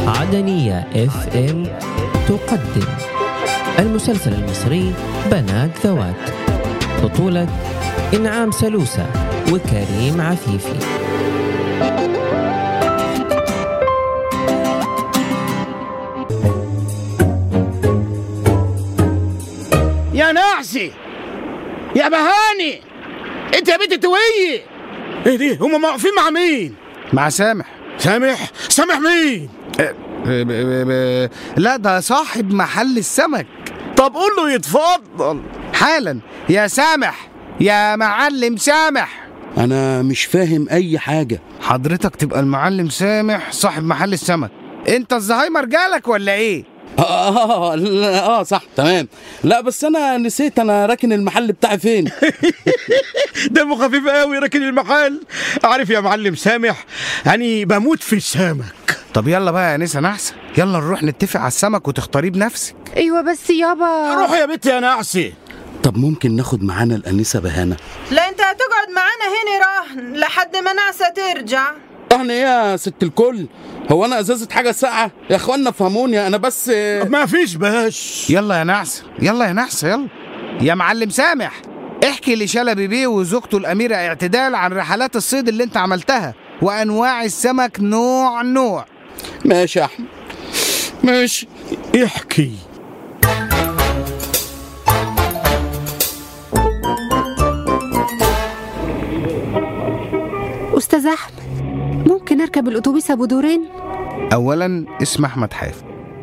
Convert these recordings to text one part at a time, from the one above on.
عدنية اف ام تقدم المسلسل المصري بنات ذوات بطولة إنعام سلوسة وكريم عفيفي يا نعسي يا بهاني انت يا بنت تويه ايه دي هما واقفين مع مين مع سامح سامح سامح مين أه، ب- ب- ب- لا ده صاحب محل السمك طب قول له يتفضل حالا يا سامح يا معلم سامح انا مش فاهم اي حاجه حضرتك تبقى المعلم سامح صاحب محل السمك انت الزهايمر جالك ولا ايه اه اه, آه, لا، آه صح تمام لا بس انا نسيت انا راكن المحل بتاعي فين دمه خفيف قوي راكن المحل عارف يا معلم سامح يعني بموت في السمك طب يلا بقى يا نسا نحسن يلا نروح نتفق على السمك وتختاريه بنفسك ايوه بس يابا روح يا بنت يا نعسي طب ممكن ناخد معانا الانسه بهانه لا انت هتقعد معانا هنا رهن لحد ما نعسة ترجع احنا ايه يا ست الكل هو انا ازازه حاجه ساقعه يا اخوانا فهموني انا بس ما فيش باش يلا يا نحسن يلا يا نحسن يلا يا معلم سامح احكي لشلبي بيه وزوجته الأميرة اعتدال عن رحلات الصيد اللي انت عملتها وأنواع السمك نوع نوع ماشي يا احمد ماشي احكي استاذ احمد ممكن اركب الاتوبيس ابو دورين أولا اسم أحمد حافظ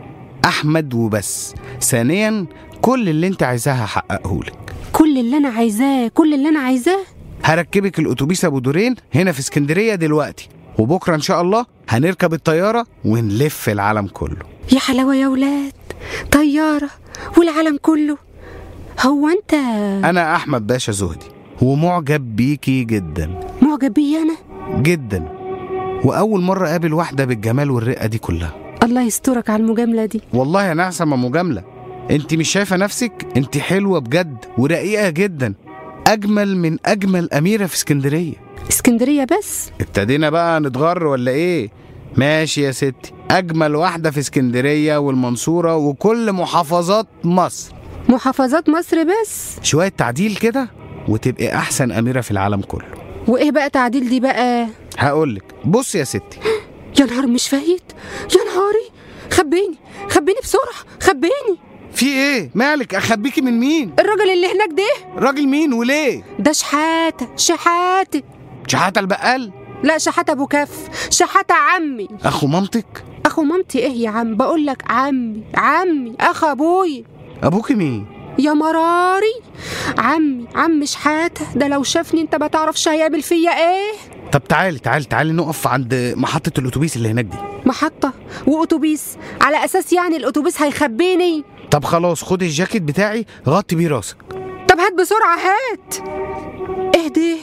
أحمد وبس ثانيا كل اللي انت عايزاها هحققهولك كل اللي انا عايزاه كل اللي انا عايزاه هركبك الأتوبيس أبو دورين هنا في اسكندرية دلوقتي وبكرة إن شاء الله هنركب الطيارة ونلف العالم كله يا حلاوه يا ولاد طياره والعالم كله هو انت أنا أحمد باشا زهدي ومعجب بيكي جدا معجب بيا انا جدا وأول مرة أقابل واحدة بالجمال والرقة دي كلها الله يسترك على المجامله دي والله يا نعسة ما مجاملة انت مش شايفة نفسك انت حلوة بجد ورقيقة جدا أجمل من أجمل أميرة في اسكندرية اسكندريه بس ابتدينا بقى نتغر ولا ايه ماشي يا ستي أجمل واحدة في اسكندرية والمنصورة وكل محافظات مصر محافظات مصر بس شوية تعديل كده وتبقي أحسن أميرة في العالم كله وايه بقى تعديل دي بقى هقولك بص يا ستي يا نهار مش فايت يا نهاري خبيني خبيني بسرعه خبيني في ايه مالك أخبيكي من مين الراجل اللي هناك ده راجل مين وليه ده شحاته شحاته شحاتة البقال لا شحاته ابو كف شحاته عمي أخو مامتك اخو مامتي ايه يا عم بقول لك عمي عمي اخ ابوي أبوكي مين يا مراري عمي عم شحاته ده لو شافني انت ما تعرفش هيعمل فيا ايه طب تعالي تعالي تعالي نقف عند محطة الأتوبيس اللي هناك دي محطه واتوبيس على اساس يعني الاتوبيس هيخبيني طب خلاص خد الجاكيت بتاعي غطي بيه راسك طب هات بسرعه هات ايه ده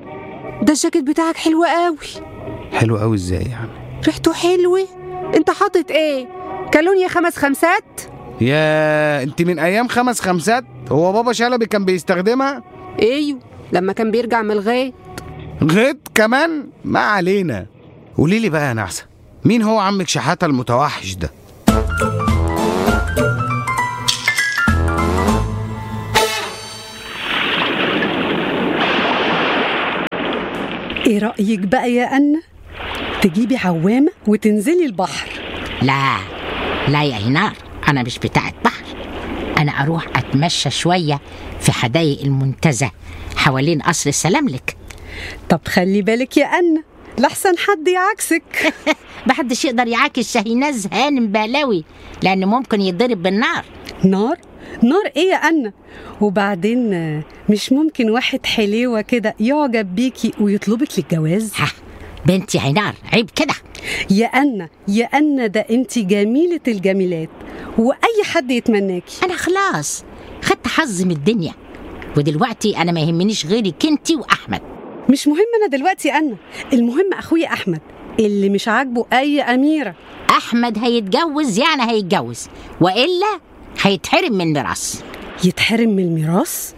ده الجاكيت بتاعك حلو قوي حلو قوي ازاي يعني ريحته حلوه انت حاطط ايه كالونيا خمس خمسات يا انت من ايام خمس خمسات هو بابا شلبي كان بيستخدمها ايوه لما كان بيرجع من الغيط غيط كمان ما علينا قولي لي بقى يا نعسة مين هو عمك شحاتة المتوحش ده ايه رأيك بقى يا أنا؟ تجيبي عوامة وتنزلي البحر لا لا يا هنار أنا مش بتاعت بحر أنا أروح أتمشى شوية في حدائق المنتزه حوالين قصر السلاملك طب خلي بالك يا أنا لحسن حد يعكسك محدش يقدر يعاكس شاهيناز هانم بالاوي لأنه ممكن يتضرب بالنار نار؟ نار ايه يا أنا؟ وبعدين آه، مش ممكن واحد حليوة كده يعجب بيكي ويطلبك للجواز؟ ها بنتي هنار عيب كده يا أنا يا أنا ده انت جميلة الجميلات وأي حد يتمناكي أنا خلاص خدت حظ من الدنيا ودلوقتي أنا ما يهمنيش غيرك انتي وأحمد مش مهم أنا دلوقتي أنا المهم أخويا أحمد اللي مش عاجبه أي أميرة أحمد هيتجوز يعني هيتجوز وإلا هيتحرم من ميراث يتحرم من الميراث؟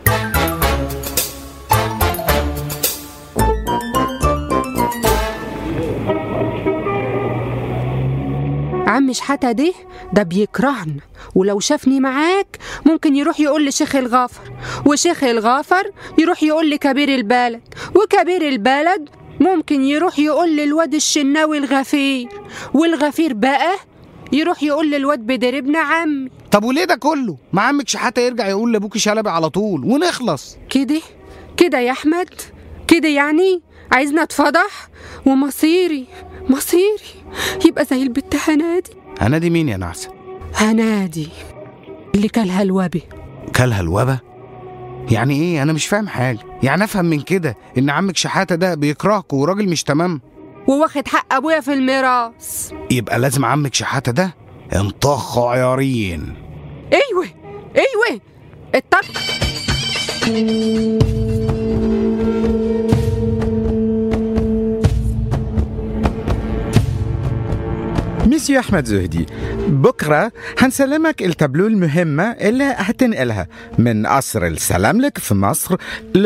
عم شحاتة ده ده بيكرهنا ولو شافني معاك ممكن يروح يقول لشيخ الغافر وشيخ الغافر يروح يقول لكبير البلد وكبير البلد ممكن يروح يقول للواد الشناوي الغفير والغفير بقى يروح يقول للواد بدر ابن عمي طب وليه ده كله ما عمك شحاته يرجع يقول لابوكي شلبي على طول ونخلص كده كده يا احمد كده يعني عايزنا اتفضح ومصيري مصيري يبقى زي البت هنادي هنادي مين يا نعسه هنادي اللي كلها الوبي كلها الوبا يعني ايه انا مش فاهم حاجه يعني افهم من كده ان عمك شحاته ده بيكرهك وراجل مش تمام وواخد حق ابويا في الميراث يبقى لازم عمك شحاته ده انطخ عيارين ايوه ايوه الطق ميسيو أحمد زهدي بكرة هنسلمك التابلو المهمة اللي هتنقلها من قصر السلاملك في مصر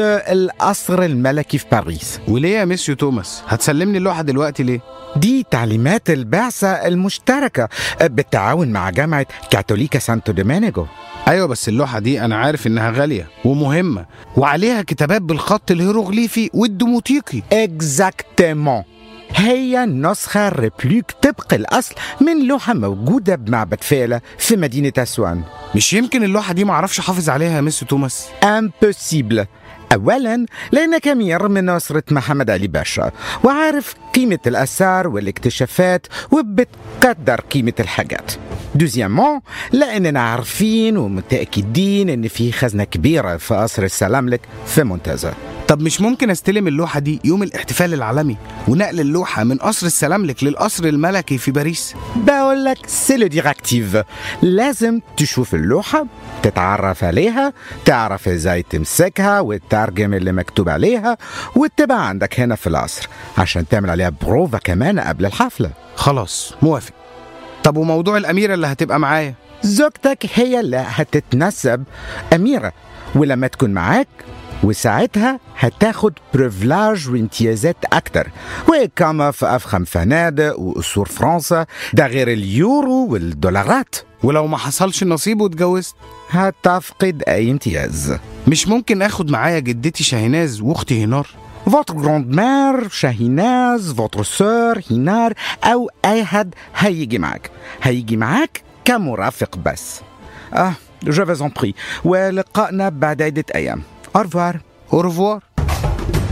للقصر الملكي في باريس وليه يا ميسيو توماس هتسلمني اللوحه دلوقتي ليه دي تعليمات البعثة المشتركة بالتعاون مع جامعة كاثوليكا سانتو دومينيغو ايوه بس اللوحه دي انا عارف انها غاليه ومهمه وعليها كتابات بالخط الهيروغليفي والديموتيقي اكزاكتمون هي نسخة ريبليك طبق الأصل من لوحة موجودة بمعبد فيلة في مدينة أسوان مش يمكن اللوحه دي معرفش احافظ عليها يا ميسيو توماس امبوسيبل أولا لأنك أمير من أسرة محمد علي باشا وعارف قيمة الآثار والاكتشافات وبتقدر قيمة الحاجات دوزيامون لأننا عارفين ومتأكدين إن في خزنة كبيرة في قصر السلاملك في منتزه طب مش ممكن استلم اللوحه دي يوم الاحتفال العالمي ونقل اللوحه من قصر السلاملك للقصر الملكي في باريس بقول لك سي لو ديراكتيف لازم تشوف اللوحة تتعرف عليها تعرف ازاي تمسكها وتترجم اللي مكتوب عليها وتبقى عندك هنا في القصر عشان تعمل عليها بروفا كمان قبل الحفلة خلاص موافق طب وموضوع الاميره اللي هتبقى معايا زوجتك هي اللي هتتنسب أميرة ولما تكون معاك وساعتها هتاخد بريفلاج وامتيازات أكتر وإقامة في أفخم فنادق وقصور فرنسا ده غير اليورو والدولارات ولو ما حصلش نصيب واتجوزت هتفقد أي امتياز مش ممكن اخد معايا جدتي شاهناز واختي هنار فوتر جراند مير شاهيناز فوتر سور هينار أو أي حد هيجي معاك هيجي معاك كمرافق بس آه جو فيز ان بري ولقائنا بعد عدة أيام أرفوار اورفوار